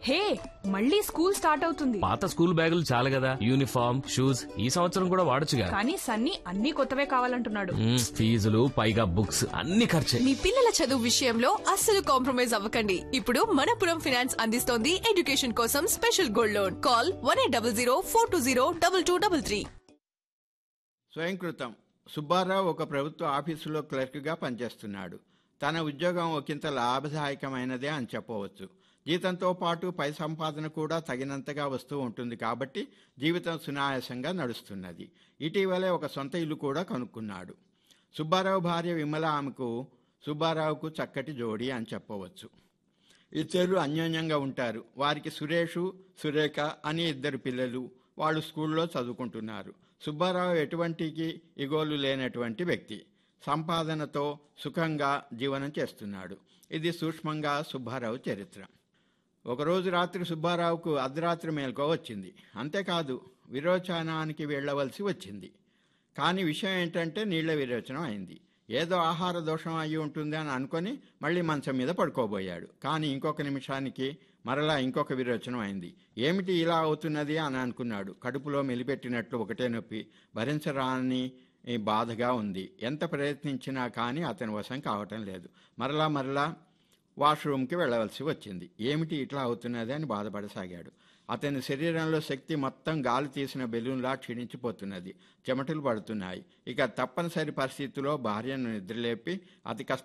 హే మళ్ళీ school start అవుతుంది పాత స్కూల్ బ్యాగులు చాలు కదా యూనిఫామ్ షూస్ ఈ సంవత్సరం కూడా వాడొచ్చుగా కానీ సన్నీ అన్ని కొత్తవే కావాలంటున్నాడు మ్మ్, ఫీజులు పైగా బుక్స్ అన్ని ఖర్చే మీ పిల్లల చదువు విషయంలో అస్సలు కాంప్రమైజ్ అవ్వకండి ఇప్పుడు మనపురం ఫైనాన్స్ అందిస్తోంది ఎడ్యుకేషన్ కోసం special gold loan call one eight double zero four two zero double two double three స్వయంకృతం సుబ్బారావు ఒక ప్రభుత్వ ఆఫీసులో క్లర్క్గా పనిచేస్తున్నాడు తన ఉద్యోగం ఒకంత లాభదాయకమైనదే అని చెప్పవచ్చు జీతంతో పాటు పై సంపాదన కూడా తగినంతగా వస్తూ ఉంటుంది కాబట్టి జీవితం సునాయాసంగా నడుస్తున్నది ఇటీవలే ఒక సొంత ఇల్లు కూడా కనుక్కున్నాడు సుబ్బారావు భార్య విమల ఆమెకు సుబ్బారావుకు చక్కటి జోడి అని చెప్పవచ్చు ఇద్దరు అన్యోన్యంగా ఉంటారు వారికి సురేషు సురేఖ అని ఇద్దరు పిల్లలు వాళ్ళు స్కూల్లో చదువుకుంటున్నారు సుబ్బారావు ఎటువంటికి ఇగోలు లేనటువంటి వ్యక్తి సంపాదనతో సుఖంగా జీవనం చేస్తున్నాడు ఇది సూక్ష్మంగా సుబ్బారావు చరిత్ర ఒకరోజు రాత్రి సుబ్బారావుకు అర్ధరాత్రి మేల్కో వచ్చింది అంతేకాదు విరోచనానికి వెళ్ళవలసి వచ్చింది కానీ విషయం ఏంటంటే నీళ్ల విరోచనం అయింది ఏదో ఆహార దోషం అయి ఉంటుంది అని అనుకొని మళ్ళీ మంచం మీద పడుకోబోయాడు కానీ ఇంకొక నిమిషానికి మరలా ఇంకొక విరోచనం అయింది ఏమిటి ఇలా అవుతున్నది అని అనుకున్నాడు కడుపులో మెలిపెట్టినట్లు ఒకటే నొప్పి భరించరాని ఈ బాధగా ఉంది ఎంత ప్రయత్నించినా కానీ అతని వశం కావటం లేదు మరలా మరలా వాష్రూమ్కి వెళ్ళవలసి వచ్చింది ఏమిటి ఇట్లా అవుతున్నది అని బాధపడసాగాడు అతని శరీరంలో శక్తి మొత్తం గాలి తీసిన బెలూన్లా క్షీణించిపోతున్నది చెమటలు పడుతున్నాయి ఇక తప్పనిసరి పరిస్థితిలో భార్యను నిద్రలేపి అతి కష్టం